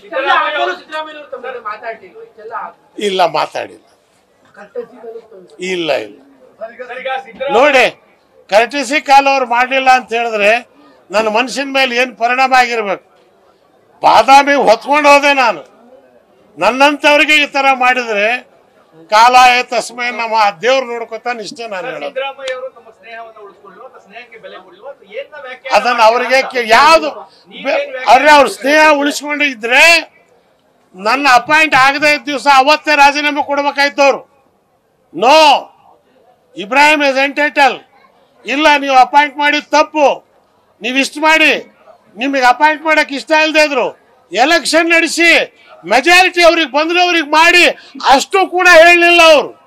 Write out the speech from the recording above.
ಇಷ್ಟೆಲ್ಲ ಆದ್ಮೇಲೂ ಸಿದ್ದರಾಮಯ್ಯ ಅವರು ತಮ್ಮ ಜೊತೆ ಮಾತಾಡ್ಲಿಲ್ವ ಇಷ್ಟೆಲ್ಲ ಇಲ್ಲ ಮಾತಾಡಿಲ್ಲ ಕರ್ತವ್ಯ ಸಿಗಲು ಇಲ್ಲ ಇಲ್ಲ ಸರ್, ಈಗ ಸಿದ್ದರಾಮಯ್ಯ ನೋಡಿ ಕರ್ಟಿಸಿ ಕಾಲ್ ಅವ್ರು ಮಾಡಲಿಲ್ಲ ಅಂತ ಹೇಳಿದ್ರೆ ನನ್ನ ಮನುಷ್ಯನ ಮೇಲೆ ಏನು ಪರಿಣಾಮ ಆಗಿರ್ಬೇಕು ಬಾದಾಮಿ ಹೊತ್ಕೊಂಡು ಹೋದೆ ನಾನು ನನ್ನಂಥವ್ರಿಗೆ ಈ ಥರ ಮಾಡಿದ್ರೆ ಕಾಲಾಯ ತಸ್ಮೈ ನಮ್ಮ ದೇವ್ರು ನೋಡ್ಕೊತಾನೆ ಇಷ್ಟೇ ನಾನು ಹೇಳೋದು ಸಿದ್ದರಾಮಯ್ಯ ಅವರು ತಮ್ಮ ಸ್ನೇಹವನ್ನ ಉಳಿಸ್ಕೊಳ್ಳುವ ಅಥವಾ ಸ್ನೇಹಕ್ಕೆ ಬೆಲೆ ಕೊಡಲಿಲ್ಲ ಅಥವಾ ಏನ್ನ ವ್ಯಾಖ್ಯಾನ ಅದನ್ನ ಅವರಿಗೆ ಯಾವುದು ಅವ್ರೆ ಅವ್ರ ಸ್ನೇಹ ಉಳಿಸ್ಕೊಂಡಿದ್ರೆ ನನ್ನ ಅಪಾಯಿಂಟ್ ಆಗದೆ ಇದ್ದ ದಿವಸ ಅವತ್ತೇ ರಾಜೀನಾಮೆ ಕೊಡ್ಬೇಕಾಯ್ತು ಅವ್ರು ನೋ ಇಬ್ರಾಹಿಂ ಇಸ್ ಎಂಟೈಟಲ್ ಇಲ್ಲ ನೀವು ಅಪಾಯಿಂಟ್ ಮಾಡಿದ ತಪ್ಪು ನೀವು ಇಷ್ಟು ಮಾಡಿ ನಿಮಗೆ ಅಪಾಯಿಂಟ್ ಮಾಡಕ್ ಇಷ್ಟ ಇಲ್ಲದೆ ಇದ್ರು ಎಲೆಕ್ಷನ್ ನಡೆಸಿ ಮೆಜಾರಿಟಿ ಅವ್ರಿಗೆ ಬಂದ್ರೆ ಅವ್ರಿಗೆ ಮಾಡಿ ಅಷ್ಟು ಕೂಡ ಹೇಳಲಿಲ್ಲ ಅವರು